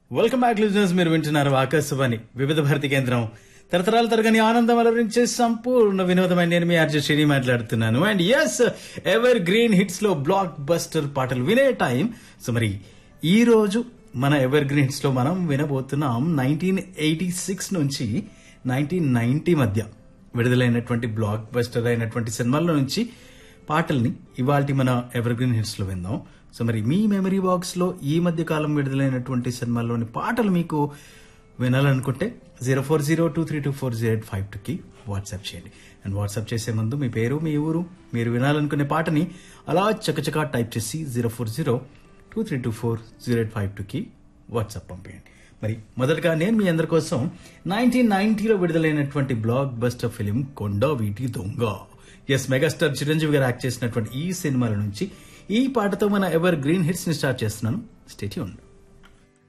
welcome back listeners మీరు వింటున్నారు ఆకాశవాణి వివిధ భారతి కేంద్రం తరతరాల తరగని ఆనందం అలరించే సంపూర్ణ వినోదమైన నేను మీ ఆర్జే శ్రీని మాట్లాడుతున్నాను and yes ever green hits లో బ్లాక్ బస్టర్ పాటలు వినే టైం సో మరి ఈ రోజు మన ఎవర్ గ్రీన్ హిట్స్ లో మనం వినబోతున్నాం నైన్టీన్ ఎయిటీ సిక్స్ నుంచి నైన్టీన్ నైన్టీ మధ్య విడుదలైనటువంటి బ్లాక్ బస్టర్ అయినటువంటి సినిమాల నుంచి పాటల్ని ఇవాల్టి మన ఎవర్ గ్రీన్ హిట్స్ లో విందాం సో మరి మీ మెమరీ బాక్స్ లో ఈ మధ్య కాలం విడుదలైనటువంటి సినిమాల్లోని పాటలు మీకు వినాలనుకుంటే zero four zero two three two four zero eight five టూకి వాట్సాప్ చేయండి అండ్ వాట్సాప్ చేసే ముందు మీ పేరు మీ ఊరు మీరు వినాలనుకునే పాటని అలా చకచకా టైప్ చేసి zero four zero two three two four zero eight five టూకి వాట్సాప్ పంపేయండి మరి మొదటగా నేను మీ అందరి కోసం నైన్టీన్ నైన్టీలో విడుదలైనటువంటి బ్లాక్ బస్టర్ ఫిలిం కొండ వీటి దొంగ ఎస్ మెగాస్టార్ చిరంజీవి గారు యాక్ట్ చేసినటువంటి ఈ సినిమాల నుంచి ఈ పాటతో మన ఎవర్ గ్రీన్ హిట్స్ ని స్టార్ట్ చేస్తున్నాను స్టేట్ ఉండు